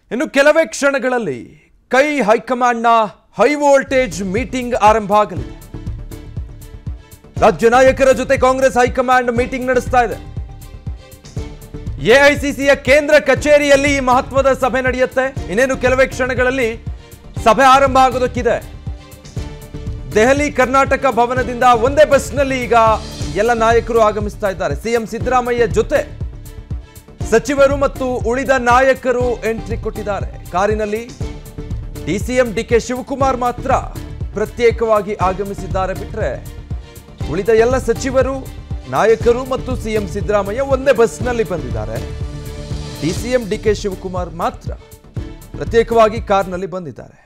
ಇನ್ನು ಕೆಲವೇ ಕ್ಷಣಗಳಲ್ಲಿ ಕೈ ಹೈಕಮಾಂಡ್ನ ಹೈ ವೋಲ್ಟೇಜ್ ಮೀಟಿಂಗ್ ಆರಂಭ ಆಗಲಿದೆ ರಾಜ್ಯ ನಾಯಕರ ಜೊತೆ ಕಾಂಗ್ರೆಸ್ ಹೈಕಮಾಂಡ್ ಮೀಟಿಂಗ್ ನಡೆಸ್ತಾ ಇದೆ ಎಐಸಿಸಿಯ ಕೇಂದ್ರ ಕಚೇರಿಯಲ್ಲಿ ಈ ಮಹತ್ವದ ಸಭೆ ನಡೆಯುತ್ತೆ ಇನ್ನೇನು ಕೆಲವೇ ಕ್ಷಣಗಳಲ್ಲಿ ಸಭೆ ಆರಂಭ ಆಗೋದಕ್ಕಿದೆ ದೆಹಲಿ ಕರ್ನಾಟಕ ಭವನದಿಂದ ಒಂದೇ ಬಸ್ನಲ್ಲಿ ಈಗ ಎಲ್ಲ ನಾಯಕರು ಆಗಮಿಸ್ತಾ ಇದ್ದಾರೆ ಸಿಎಂ ಸಿದ್ದರಾಮಯ್ಯ ಜೊತೆ ಸಚಿವರು ಮತ್ತು ಉಳಿದ ನಾಯಕರು ಎಂಟ್ರಿ ಕೊಟ್ಟಿದ್ದಾರೆ ಕಾರಿನಲ್ಲಿ ಡಿಸಿಎಂ ಡಿಕೆ ಶಿವಕುಮಾರ್ ಮಾತ್ರ ಪ್ರತ್ಯೇಕವಾಗಿ ಆಗಮಿಸಿದ್ದಾರೆ ಬಿಟ್ರೆ ಉಳಿದ ಎಲ್ಲ ಸಚಿವರು ನಾಯಕರು ಮತ್ತು ಸಿಎಂ ಸಿದ್ದರಾಮಯ್ಯ ಒಂದೇ ಬಸ್ನಲ್ಲಿ ಬಂದಿದ್ದಾರೆ ಡಿಸಿಎಂ ಡಿಕೆ ಶಿವಕುಮಾರ್ ಮಾತ್ರ ಪ್ರತ್ಯೇಕವಾಗಿ ಕಾರ್ನಲ್ಲಿ ಬಂದಿದ್ದಾರೆ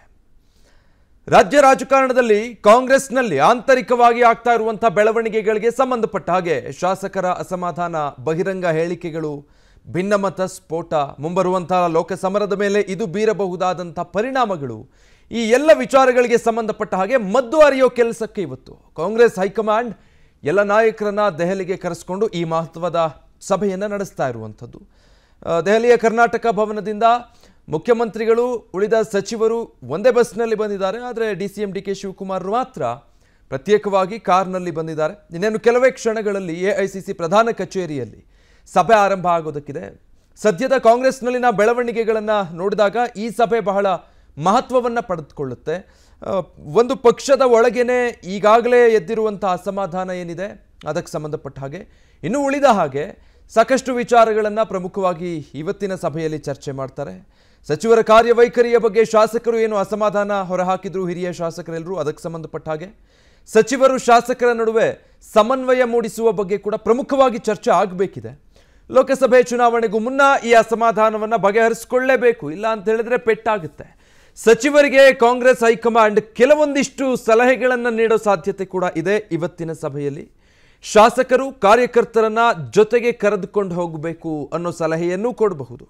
ರಾಜ್ಯ ರಾಜಕಾರಣದಲ್ಲಿ ಕಾಂಗ್ರೆಸ್ನಲ್ಲಿ ಆಂತರಿಕವಾಗಿ ಆಗ್ತಾ ಇರುವಂತಹ ಬೆಳವಣಿಗೆಗಳಿಗೆ ಸಂಬಂಧಪಟ್ಟ ಹಾಗೆ ಶಾಸಕರ ಅಸಮಾಧಾನ ಬಹಿರಂಗ ಹೇಳಿಕೆಗಳು ಭಿನ್ನಮತ ಸ್ಫೋಟ ಮುಂಬರುವಂತಹ ಲೋಕಸಮರದ ಮೇಲೆ ಇದು ಬೀರಬಹುದಾದಂತಹ ಪರಿಣಾಮಗಳು ಈ ಎಲ್ಲ ವಿಚಾರಗಳಿಗೆ ಸಂಬಂಧಪಟ್ಟ ಹಾಗೆ ಮದ್ದು ಅರಿಯೋ ಕೆಲಸಕ್ಕೆ ಇವತ್ತು ಕಾಂಗ್ರೆಸ್ ಹೈಕಮಾಂಡ್ ಎಲ್ಲ ನಾಯಕರನ್ನ ದೆಹಲಿಗೆ ಕರೆಸಿಕೊಂಡು ಈ ಮಹತ್ವದ ಸಭೆಯನ್ನು ನಡೆಸ್ತಾ ಇರುವಂಥದ್ದು ಆ, ದೆಹಲಿಯ ಕರ್ನಾಟಕ ಭವನದಿಂದ ಮುಖ್ಯಮಂತ್ರಿಗಳು ಉಳಿದ ಸಚಿವರು ಒಂದೇ ಬಸ್ನಲ್ಲಿ ಬಂದಿದ್ದಾರೆ ಆದರೆ D C M D K Shivakumar ಮಾತ್ರ ಪ್ರತ್ಯೇಕವಾಗಿ ಕಾರ್ನಲ್ಲಿ ಬಂದಿದ್ದಾರೆ ಇನ್ನೇನು ಕೆಲವೇ ಕ್ಷಣಗಳಲ್ಲಿ ಎಐಸಿಸಿ ಪ್ರಧಾನ ಕಚೇರಿಯಲ್ಲಿ ಸಭೆ ಆರಂಭ ಆಗೋದಕ್ಕಿದೆ ಸದ್ಯದ ಕಾಂಗ್ರೆಸ್ನಲ್ಲಿನ ಬೆಳವಣಿಗೆಗಳನ್ನು ನೋಡಿದಾಗ ಈ ಸಭೆ ಬಹಳ ಮಹತ್ವವನ್ನು ಪಡೆದುಕೊಳ್ಳುತ್ತೆ ಆ, ಒಂದು ಪಕ್ಷದ ಒಳಗೇನೆ ಈಗಾಗಲೇ ಎದ್ದಿರುವಂಥ ಅಸಮಾಧಾನ ಏನಿದೆ ಅದಕ್ಕೆ ಸಂಬಂಧಪಟ್ಟ ಹಾಗೆ ಇನ್ನು ಉಳಿದ ಹಾಗೆ ಸಾಕಷ್ಟು ವಿಚಾರಗಳನ್ನು ಪ್ರಮುಖವಾಗಿ ಇವತ್ತಿನ ಸಭೆಯಲ್ಲಿ ಚರ್ಚೆ ಮಾಡ್ತಾರೆ ಸಚಿವರ ಕಾರ್ಯವೈಖರಿಯ ಬಗ್ಗೆ ಶಾಸಕರು ಏನು ಅಸಮಾಧಾನ ಹೊರಹಾಕಿದ್ರು ಹಿರಿಯ ಶಾಸಕರೆಲ್ಲರೂ ಅದಕ್ಕೆ ಸಂಬಂಧಪಟ್ಟ ಹಾಗೆ ಸಚಿವರು ಶಾಸಕರ ನಡುವೆ ಸಮನ್ವಯ ಮೂಡಿಸುವ ಬಗ್ಗೆ ಕೂಡ ಪ್ರಮುಖವಾಗಿ ಚರ್ಚೆ ಆಗಬೇಕಿದೆ ಲೋಕಸಭೆ ಚುನಾವಣೆಗೂ ಮುನ್ನ ಈ ಅಸಮಾಧಾನವನ್ನು ಬಗೆಹರಿಸಿಕೊಳ್ಳೇಬೇಕು ಇಲ್ಲ ಅಂತ ಹೇಳಿದ್ರೆ ಪೆಟ್ಟಾಗುತ್ತೆ ಸಚಿವರಿಗೆ ಕಾಂಗ್ರೆಸ್ ಹೈಕಮಾಂಡ್ ಕೆಲವೊಂದಿಷ್ಟು ಸಲಹೆಗಳನ್ನು ನೀಡೋ ಸಾಧ್ಯತೆ ಕೂಡ ಇದೆ ಇವತ್ತಿನ ಸಭೆಯಲ್ಲಿ ಶಾಸಕರು ಕಾರ್ಯಕರ್ತರನ್ನ ಜೊತೆಗೆ ಕರೆದುಕೊಂಡು ಹೋಗಬೇಕು ಅನ್ನೋ ಸಲಹೆಯನ್ನೂ ಕೊಡಬಹುದು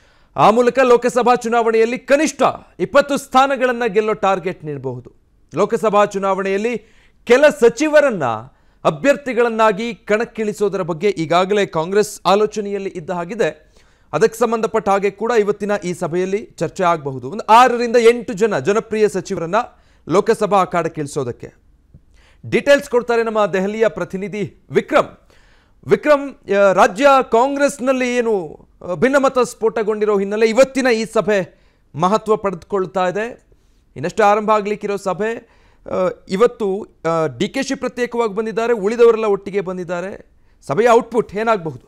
ಆ ಮೂಲಕ ಲೋಕಸಭಾ ಚುನಾವಣೆಯಲ್ಲಿ ಕನಿಷ್ಠ ಇಪ್ಪತ್ತು ಸ್ಥಾನಗಳನ್ನು ಗೆಲ್ಲೋ ಟಾರ್ಗೆಟ್ ನೀಡಬಹುದು ಲೋಕಸಭಾ ಚುನಾವಣೆಯಲ್ಲಿ ಕೆಲ ಸಚಿವರನ್ನ ಅಭ್ಯರ್ಥಿಗಳನ್ನಾಗಿ ಕಣಕ್ಕಿಳಿಸೋದರ ಬಗ್ಗೆ ಈಗಾಗಲೇ ಕಾಂಗ್ರೆಸ್ ಆಲೋಚನೆಯಲ್ಲಿ ಇದ್ದ ಹಾಗಿದೆ ಅದಕ್ಕೆ ಸಂಬಂಧಪಟ್ಟ ಹಾಗೆ ಕೂಡ ಇವತ್ತಿನ ಈ ಸಭೆಯಲ್ಲಿ ಚರ್ಚೆ ಆಗಬಹುದು ಒಂದು ಆರರಿಂದ ಎಂಟು ಜನ ಜನಪ್ರಿಯ ಸಚಿವರನ್ನ ಲೋಕಸಭಾ ಅಖಾಡಕ್ಕೆ ಇಳಿಸೋದಕ್ಕೆ ಡೀಟೇಲ್ಸ್ ಕೊಡ್ತಾರೆ ನಮ್ಮ ದೆಹಲಿಯ ಪ್ರತಿನಿಧಿ ವಿಕ್ರಮ್ ವಿಕ್ರಮ್ ಆ, ರಾಜ್ಯ ಕಾಂಗ್ರೆಸ್ನಲ್ಲಿ ಏನು ಆ, ಭಿನ್ನಮತ ಸ್ಫೋಟಗೊಂಡಿರೋ ಹಿನ್ನೆಲೆ ಇವತ್ತಿನ ಈ ಸಭೆ ಮಹತ್ವ ಪಡೆದುಕೊಳ್ತಾ ಇದೆ ಇನ್ನಷ್ಟೇ ಆರಂಭ ಆಗ್ಲಿಕ್ಕಿರೋ ಸಭೆ ಆ, ಇವತ್ತು ಡಿ ಕೆ ಶಿ ಪ್ರತ್ಯೇಕವಾಗಿ ಬಂದಿದ್ದಾರೆ ಉಳಿದವರೆಲ್ಲ ಒಟ್ಟಿಗೆ ಬಂದಿದ್ದಾರೆ ಸಭೆಯ ಔಟ್ಪುಟ್ ಏನಾಗಬಹುದು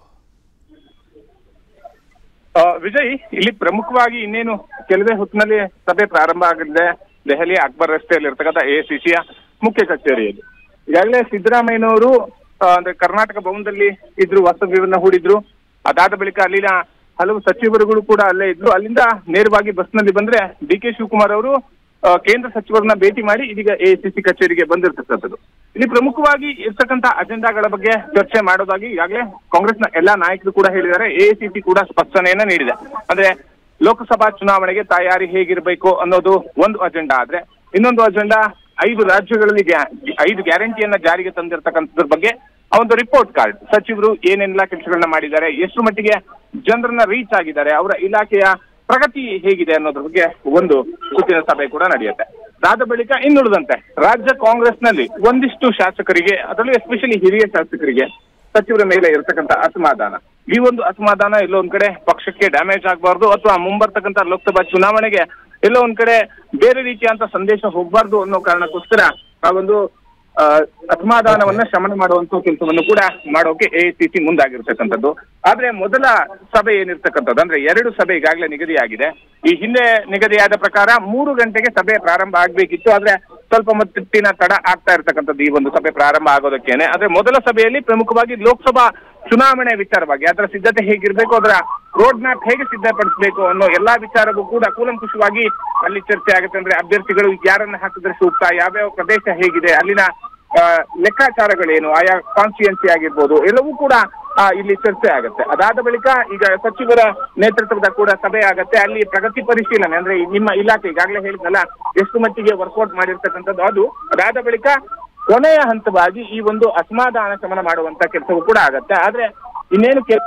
ಆ, ವಿಜಯ್ ಇಲ್ಲಿ ಪ್ರಮುಖವಾಗಿ ಇನ್ನೇನು ಕೆಲವೇ ಹೊತ್ತಿನಲ್ಲಿ ಸಭೆ ಪ್ರಾರಂಭ ಆಗಲಿದೆ ದೆಹಲಿ ಅಕ್ಬರ್ ರಸ್ತೆಯಲ್ಲಿ ಇರ್ತಕ್ಕಂಥ ಎಸಿಸಿಯ ಮುಖ್ಯ ಕಚೇರಿಯಲ್ಲಿ ಈಗಾಗಲೇ ಸಿದ್ದರಾಮಯ್ಯನವರು ಆ, ಅಂದ್ರೆ ಕರ್ನಾಟಕ ಭವನದಲ್ಲಿ ಇದ್ರು ವಾಸ್ತವ್ಯವನ್ನ ಹೂಡಿದ್ರು ಅದಾದ ಬಳಿಕ ಅಲ್ಲಿನ ಹಲವು ಸಚಿವರುಗಳು ಕೂಡ ಅಲ್ಲೇ ಇದ್ರು ಅಲ್ಲಿಂದ ನೇರವಾಗಿ ಬಸ್ನಲ್ಲಿ ಬಂದ್ರೆ ಡಿ ಕೆ ಶಿವಕುಮಾರ್ ಅವರು ಆ, ಕೇಂದ್ರ ಸಚಿವರನ್ನ ಭೇಟಿ ಮಾಡಿ ಇದೀಗ ಎಸಿಸಿ ಕಚೇರಿಗೆ ಬಂದಿರ್ತಕ್ಕಂಥದ್ದು ಇಲ್ಲಿ ಪ್ರಮುಖವಾಗಿ ಇರ್ತಕ್ಕಂಥ ಅಜೆಂಡಾಗಳ ಬಗ್ಗೆ ಚರ್ಚೆ ಮಾಡೋದಾಗಿ ಈಗಾಗಲೇ ಕಾಂಗ್ರೆಸ್ನ ಎಲ್ಲಾ ನಾಯಕರು ಕೂಡ ಹೇಳಿದ್ದಾರೆ ಎಐಸಿಸಿ ಕೂಡ ಸ್ಪಷ್ಟನೆಯನ್ನ ನೀಡಿದೆ ಅಂದ್ರೆ ಲೋಕಸಭಾ ಚುನಾವಣೆಗೆ ತಯಾರಿ ಹೇಗಿರಬೇಕು ಅನ್ನೋದು ಒಂದು ಅಜೆಂಡಾ ಆದ್ರೆ ಇನ್ನೊಂದು ಅಜೆಂಡಾ ಐದು ರಾಜ್ಯಗಳಲ್ಲಿ ಗ್ಯಾ- ಐದು ಗ್ಯಾರಂಟಿಯನ್ನ ಜಾರಿಗೆ ತಂದಿರತಕ್ಕಂಥದ್ರ ಬಗ್ಗೆ ಆ ಒಂದು ರಿಪೋರ್ಟ್ ಕಾರ್ಡ್ ಸಚಿವರು ಏನೆಲ್ಲ ಕೆಲಸಗಳನ್ನ ಮಾಡಿದ್ದಾರೆ ಎಷ್ಟು ಮಟ್ಟಿಗೆ ಜನರನ್ನ ರೀಚ್ ಆಗಿದ್ದಾರೆ ಅವರ ಇಲಾಖೆಯ ಪ್ರಗತಿ ಹೇಗಿದೆ ಅನ್ನೋದ್ರ ಬಗ್ಗೆ ಒಂದು ಸುತ್ತಿನ ಸಭೆ ಕೂಡ ನಡೆಯುತ್ತೆ ಅದಾದ ಬಳಿಕ ಇನ್ನುಳಿದಂತೆ ರಾಜ್ಯ ಕಾಂಗ್ರೆಸ್ನಲ್ಲಿ ಒಂದಿಷ್ಟು ಶಾಸಕರಿಗೆ ಅದರಲ್ಲೂ ಎಸ್ಪೆಷಲಿ ಹಿರಿಯ ಶಾಸಕರಿಗೆ ಸಚಿವರ ಮೇಲೆ ಇರತಕ್ಕಂತ ಅಸಮಾಧಾನ ಈ ಒಂದು ಅಸಮಾಧಾನ ಎಲ್ಲೋ ಒಂದ್ ಕಡೆ ಪಕ್ಷಕ್ಕೆ ಡ್ಯಾಮೇಜ್ ಆಗಬಾರ್ದು ಅಥವಾ ಮುಂಬರ್ತಕ್ಕಂತ ಲೋಕಸಭಾ ಚುನಾವಣೆಗೆ ಎಲ್ಲೋ ಒಂದ್ ಕಡೆ ಬೇರೆ ರೀತಿಯಂತ ಸಂದೇಶ ಹೋಗ್ಬಾರ್ದು ಅನ್ನೋ ಕಾರಣಕ್ಕೋಸ್ಕರ ಆ ಒಂದು ಆ, ಅಸಮಾಧಾನವನ್ನ ಶಮನ ಮಾಡುವಂತ ಕೆಲಸವನ್ನು ಕೂಡ ಮಾಡೋಕೆ ಎಐಸಿಸಿ ಮುಂದಾಗಿರ್ತಕ್ಕಂಥದ್ದು ಆದ್ರೆ ಮೊದಲ ಸಭೆ ಏನಿರ್ತಕ್ಕಂಥದ್ದು ಅಂದ್ರೆ ಎರಡು ಸಭೆ ಈಗಾಗಲೇ ನಿಗದಿಯಾಗಿದೆ ಈ ಹಿಂದೆ ನಿಗದಿಯಾದ ಪ್ರಕಾರ ಮೂರು ಗಂಟೆಗೆ ಸಭೆ ಪ್ರಾರಂಭ ಆಗ್ಬೇಕಿತ್ತು ಆದ್ರೆ ಸ್ವಲ್ಪ ಮಟ್ಟಿನ ತಡ ಆಗ್ತಾ ಇರ್ತಕ್ಕಂಥದ್ದು ಈ ಒಂದು ಸಭೆ ಪ್ರಾರಂಭ ಆಗೋದಕ್ಕೇನೆ ಆದ್ರೆ ಮೊದಲ ಸಭೆಯಲ್ಲಿ ಪ್ರಮುಖವಾಗಿ ಲೋಕಸಭಾ ಚುನಾವಣೆ ವಿಚಾರವಾಗಿ ಅದರ ಸಿದ್ಧತೆ ಹೇಗಿರ್ಬೇಕು ಅದರ ರೋಡ್ ಮ್ಯಾಪ್ ಹೇಗೆ ಸಿದ್ಧಪಡಿಸಬೇಕು ಅನ್ನೋ ಎಲ್ಲಾ ವಿಚಾರವೂ ಕೂಡ ಕೂಲಂಕುಷವಾಗಿ ಅಲ್ಲಿ ಚರ್ಚೆ ಆಗುತ್ತೆ ಅಂದ್ರೆ ಅಭ್ಯರ್ಥಿಗಳು ಯಾರನ್ನ ಹಾಕಿದ್ರೆ ಸೂಕ್ತ ಯಾವ್ಯಾವ ಪ್ರದೇಶ ಹೇಗಿದೆ ಅಲ್ಲಿನ ಆ, ಲೆಕ್ಕಾಚಾರಗಳೇನು ಆಯಾ ಕಾನ್ಸ್ಟಿಟ್ಯೂನ್ಸಿ ಆಗಿರ್ಬೋದು ಎಲ್ಲವೂ ಕೂಡ ಆ, ಇಲ್ಲಿ ಚರ್ಚೆ ಆಗುತ್ತೆ ಅದಾದ ಬಳಿಕ ಈಗ ಸಚಿವರ ನೇತೃತ್ವದ ಕೂಡ ಸಭೆ ಆಗತ್ತೆ ಅಲ್ಲಿ ಪ್ರಗತಿ ಪರಿಶೀಲನೆ ಅಂದ್ರೆ ಈ ನಿಮ್ಮ ಇಲಾಖೆ ಈಗಾಗಲೇ ಹೇಳಿದ್ನಲ್ಲ ಎಷ್ಟು ಮಟ್ಟಿಗೆ ವರ್ಕೌಟ್ ಮಾಡಿರ್ತಕ್ಕಂಥದ್ದು ಅದು ಅದಾದ ಬಳಿಕ ಕೊನೆಯ ಹಂತವಾಗಿ ಈ ಒಂದು ಅಸಮಾಧಾನ ಶಮನ ಮಾಡುವಂತ ಕೆಲಸವೂ ಕೂಡ ಆಗತ್ತೆ ಆದ್ರೆ ಇನ್ನೇನು ಕೆ-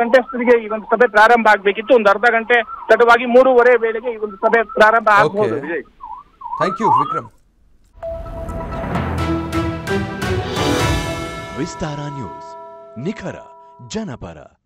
ಗಂಟೆ ಅಷ್ಟೊತ್ತಿಗೆ ಈ ಒಂದು ಸಭೆ ಪ್ರಾರಂಭ ಆಗ್ಬೇಕಿತ್ತು ಒಂದು ಅರ್ಧ ಗಂಟೆ ತಡವಾಗಿ ಮೂರುವರೆ ವೇಳೆಗೆ ಈ ಒಂದು ಸಭೆ ಪ್ರಾರಂಭ ಆಗಬಹುದು Okay. Vijay thank you Vikram Vistara news ನಿಖರ ಜನಪರ